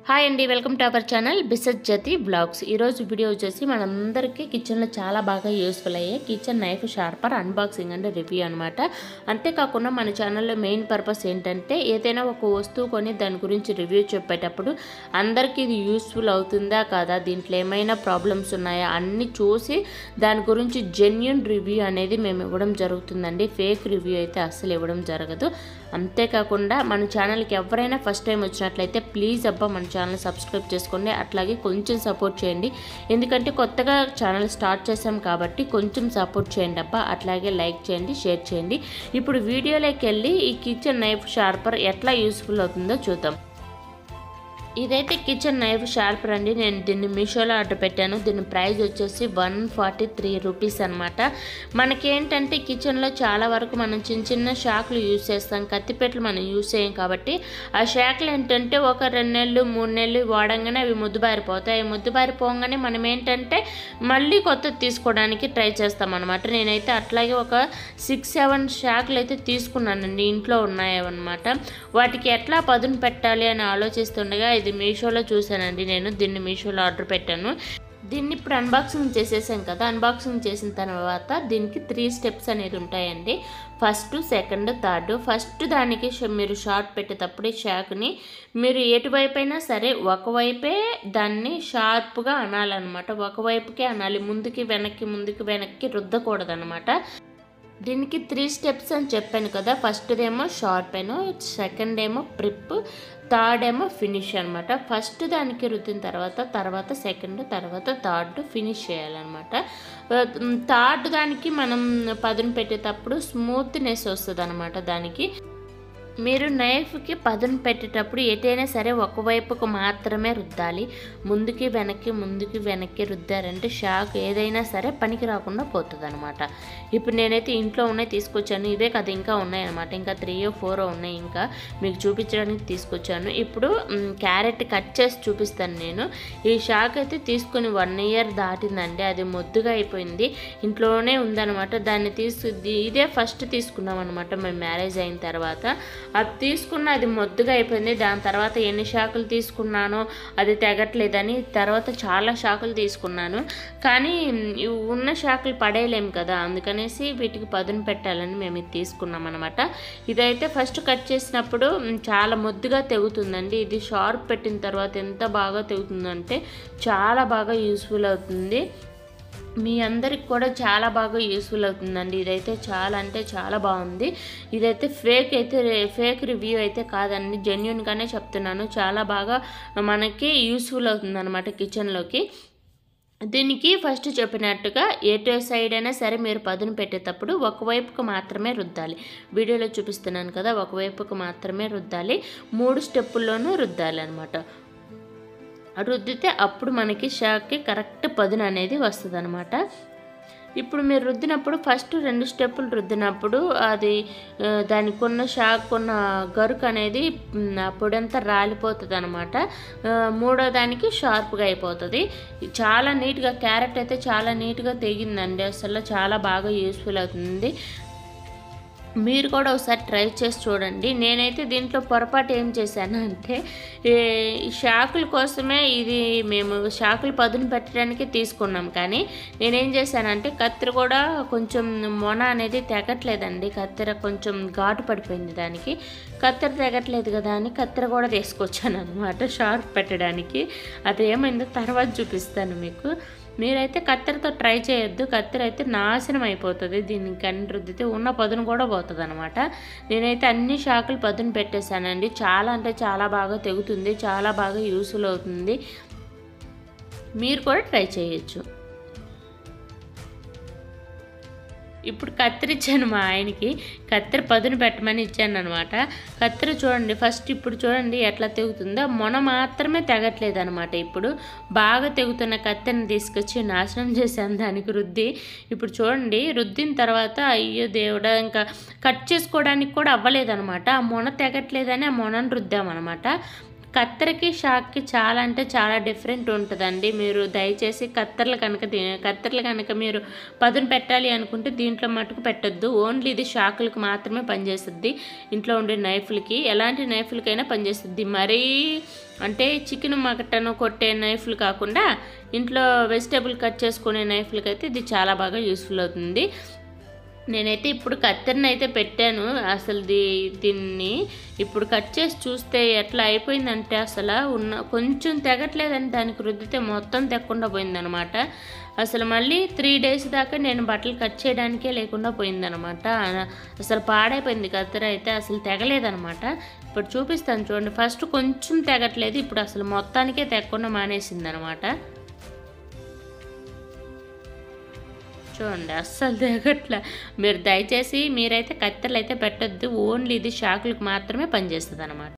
hi అండి welcome to our channel బిసెస్ జతి బ్లాగ్స్ ఈరోజు వీడియో వచ్చేసి మనందరికీ కిచెన్లో చాలా బాగా యూస్ఫుల్ అయ్యే kitchen knife sharper unboxing and review అనమాట అంతేకాకుండా మన ఛానల్లో మెయిన్ పర్పస్ ఏంటంటే ఏదైనా ఒక వస్తువు కొని దాని గురించి రివ్యూ చెప్పేటప్పుడు అందరికీ ఇది యూస్ఫుల్ అవుతుందా కాదా దీంట్లో ఏమైనా ప్రాబ్లమ్స్ ఉన్నాయా అన్నీ చూసి దాని గురించి జెన్యున్ రివ్యూ అనేది మేము ఇవ్వడం జరుగుతుందండి ఫేక్ రివ్యూ అయితే అస్సలు ఇవ్వడం జరగదు అంతేకాకుండా మన ఛానల్కి ఎవరైనా ఫస్ట్ టైం వచ్చినట్లయితే ప్లీజ్ అబ్బా మన ఛానల్ సబ్స్క్రైబ్ చేసుకోండి అట్లాగే కొంచెం సపోర్ట్ చేయండి ఎందుకంటే కొత్తగా ఛానల్ స్టార్ట్ చేసాం కాబట్టి కొంచెం సపోర్ట్ చేయండి అబ్బా అట్లాగే లైక్ చేయండి షేర్ చేయండి ఇప్పుడు వీడియోలోకి వెళ్ళి ఈ కిచెన్ నైఫ్ షార్పర్ ఎట్లా యూస్ఫుల్ అవుతుందో చూద్దాం ఇదైతే కిచెన్ నైఫ్ షార్పర్ అండి నేను దీన్ని మీషోలో ఆర్డర్ పెట్టాను దీని ప్రైస్ వచ్చేసి వన్ ఫార్టీ త్రీ రూపీస్ అనమాట మనకేంటంటే కిచెన్లో చాలా వరకు మనం చిన్న చిన్న షాకులు యూజ్ చేస్తాం కత్తిపెట్లు మనం యూజ్ చేయం కాబట్టి ఆ షాకులు ఏంటంటే ఒక రెండు నెలలు మూడు నెలలు వాడంగానే అవి ముద్దుబారిపోతాయి అవి ముద్దుబారిపోగానే మనం ఏంటంటే మళ్ళీ కొత్తది తీసుకోవడానికి ట్రై చేస్తాం అనమాట నేనైతే అట్లాగే ఒక సిక్స్ సెవెన్ షాకులు అయితే తీసుకున్నానండి ఇంట్లో ఉన్నాయన్నమాట వాటికి ఎట్లా పదును పెట్టాలి అని ఆలోచిస్తుండగా ఇది మీషోలో చూశానండి నేను దీన్ని మీషోలో ఆర్డర్ పెట్టాను దీన్ని ఇప్పుడు అన్బాక్సింగ్ చేసేసాం కదా అన్బాక్సింగ్ చేసిన తర్వాత దీనికి త్రీ స్టెప్స్ అనేది ఉంటాయండి ఫస్ట్ సెకండ్ థర్డ్ ఫస్ట్ దానికి ష- మీరు షార్ట్ పెట్టేటప్పుడు ఈ షాక్ని మీరు ఎటువైపు అయినా సరే ఒకవైపే దాన్ని షార్ప్గా అనాలన్నమాట ఒకవైపుకే అనాలి ముందుకి వెనక్కి ముందుకి వెనక్కి రుద్దకూడదన్నమాట దీనికి త్రీ స్టెప్స్ అని చెప్పాను కదా ఫస్ట్దేమో షార్ప్ పెన్ సెకండ్ ఏమో ప్రిప్ థర్డ్ ఏమో ఫినిష్ అనమాట ఫస్ట్ దానికి రుద్దిన తర్వాత తర్వాత సెకండ్ తర్వాత థర్డ్ ఫినిష్ చేయాలన్నమాట థర్డ్ దానికి మనం పదును పెట్టేటప్పుడు స్మూత్నెస్ వస్తుంది అనమాట దానికి మీరు నైఫ్కి పదును పెట్టేటప్పుడు ఎటైనా సరే ఒకవైపుకు మాత్రమే రుద్దాలి ముందుకి వెనక్కి ముందుకి వెనక్కి రుద్దారంటే షాక్ ఏదైనా సరే పనికి రాకుండా పోతుంది అనమాట ఇప్పుడు నేనైతే ఇంట్లో ఉన్నాయి తీసుకొచ్చాను ఇవే కదా ఇంకా ఉన్నాయి అనమాట ఇంకా త్రీ ఫోర్ ఉన్నాయి ఇంకా మీకు చూపించడానికి తీసుకొచ్చాను ఇప్పుడు మ్, క్యారెట్ కట్ చేసి చూపిస్తాను నేను ఈ షాక్ అయితే తీసుకుని వన్ ఇయర్ దాటిందండి అది మొద్దుగా అయిపోయింది ఇంట్లోనే ఉందన్నమాట దాన్ని తీసు ఇదే ఫస్ట్ తీసుకున్నాం అనమాట మేము మ్యారేజ్ అయిన తర్వాత అది తీసుకున్న అది మొద్దుగా అయిపోయింది దాని తర్వాత ఎన్ని షాకులు తీసుకున్నానో అది తెగట్లేదని తర్వాత చాలా షాకులు తీసుకున్నాను కానీ ఇవి ఉన్న షాకులు పడేయలేము కదా అందుకనేసి వీటికి పదును పెట్టాలని మేము ఇది తీసుకున్నాం అనమాట ఇదైతే ఫస్ట్ కట్ చేసినప్పుడు మ్, చాలా మొద్దుగా తెగుతుందండి ఇది షార్ప్ పెట్టిన తర్వాత ఎంత బాగా తెగుతుందంటే చాలా బాగా యూస్ఫుల్ అవుతుంది మీ అందరికి కూడా చాలా బాగా యూస్ఫుల్ అవుతుందండి ఇదైతే చాలా అంటే చాలా బాగుంది ఇదైతే ఫేక్ అయితే ఫేక్ రివ్యూ అయితే కాదండి జెన్యున్గానే చెప్తున్నాను చాలా బాగా మనకి యూస్ఫుల్ అవుతుంది అనమాట కిచెన్లోకి దీనికి ఫస్ట్ చెప్పినట్టుగా ఎటు సైడ్ అయినా సరే మీరు పదును పెట్టేటప్పుడు ఒకవైపుకు మాత్రమే రుద్దాలి వీడియోలో చూపిస్తున్నాను కదా ఒకవైపుకు మాత్రమే రుద్దాలి మూడు స్టెప్పుల్లోనూ రుద్దాలి అనమాట రుద్దితే అప్పుడు మనకి షాక్కి కరెక్ట్ పదును అనేది వస్తుంది అనమాట ఇప్పుడు మీరు రుద్దినప్పుడు ఫస్ట్ రెండు స్టెప్పులు రుద్దినప్పుడు అది ఆ, దానికి ఉన్న షాక్ ఉన్న గరుకు అనేది మ్, ఆ పొడంతా రాలిపోతుంది అనమాట మూడో దానికి షార్ప్గా అయిపోతుంది చాలా నీట్గా క్యారెట్ అయితే చాలా నీట్గా తెగిందండి అసలు చాలా బాగా యూస్ఫుల్ అవుతుంది మీరు కూడా ఒకసారి ట్రై చేసి చూడండి నేనైతే దీంట్లో పొరపాటు ఏం చేశాను అంటే ఈ షాకుల కోసమే ఇది మేము షాకులు పదును పెట్టడానికి తీసుకున్నాం కానీ నేనేం చేశానంటే కత్తెర కూడా కొంచెం మొన అనేది తెగట్లేదండి కత్తెర కొంచెం ఘాటు పడిపోయింది దానికి కత్తెర తెగట్లేదు కదా అని కత్తెర కూడా తీసుకొచ్చాను అనమాట షార్ప్ పెట్టడానికి అది ఏమైందో తర్వాత చూపిస్తాను మీకు మీరైతే కత్తెరతో ట్రై చేయొద్దు కత్తెర అయితే నాశనం అయిపోతుంది దీన్ని కన్ను రుద్దితే ఉన్న పదును కూడా పోతుంది అనమాట నేనైతే అన్ని షాకులు పదును పెట్టేశానండి చాలా అంటే చాలా బాగా తెగుతుంది చాలా బాగా యూస్ఫుల్ అవుతుంది మీరు కూడా ట్రై చేయొచ్చు ఇప్పుడు కత్తెర ఇచ్చాను మా ఆయనకి కత్తెర పదును పెట్టమని ఇచ్చాను అనమాట కత్తెర చూడండి ఫస్ట్ ఇప్పుడు చూడండి ఎట్లా తెగుతుందో మొన మాత్రమే తెగట్లేదు అనమాట ఇప్పుడు బాగా తెగుతున్న కత్తెరని తీసుకొచ్చి నాశనం చేశాను దానికి రుద్ది ఇప్పుడు చూడండి రుద్దిన తర్వాత అయ్యో దేవుడా ఇంకా కట్ చేసుకోవడానికి కూడా అవ్వలేదనమాట ఆ మొన తెగట్లేదని ఆ మొనను రుద్దామన్నమాట కత్తెరకి షాక్కి చాలా అంటే చాలా డిఫరెంట్ ఉంటుందండి మీరు దయచేసి కత్తెరలు కనుక ది- కత్తెరలు కనుక మీరు పదును పెట్టాలి అనుకుంటే దీంట్లో మటుకు పెట్టొద్దు ఓన్లీ ఇది షాకులకు మాత్రమే పనిచేస్తుంది ఇంట్లో ఉండే నైఫ్లకి ఎలాంటి నైఫ్లకైనా పనిచేస్తుంది మరీ అంటే చికెన్ మటన్ కొట్టే నైఫ్లు కాకుండా ఇంట్లో వెజిటేబుల్ కట్ చేసుకునే నైఫ్లకి అయితే ఇది చాలా బాగా యూస్ఫుల్ అవుతుంది నేనైతే ఇప్పుడు కత్తెరని అయితే పెట్టాను అసలు దీ దీన్ని ఇప్పుడు కట్ చేసి చూస్తే ఎట్లా అయిపోయిందంటే అసలు ఉన్న కొంచెం తెగట్లేదని దానికి రుద్దితే మొత్తం తెగకుండా పోయిందనమాట అసలు మళ్ళీ త్రీ డేస్ దాకా నేను బట్టలు కట్ చేయడానికే లేకుండా పోయిందనమాట అసలు పాడైపోయింది కత్తెర అయితే అసలు తెగలేదనమాట ఇప్పుడు చూపిస్తాను చూడండి ఫస్ట్ కొంచెం తెగట్లేదు ఇప్పుడు అసలు మొత్తానికే తెగకుండా మానేసింది అనమాట చూడండి అస్సలు తెగట్లే మీరు దయచేసి మీరైతే కత్తెరలు అయితే పెట్టొద్దు ఓన్లీ ఇది షాకులకు మాత్రమే పనిచేస్తుంది అనమాట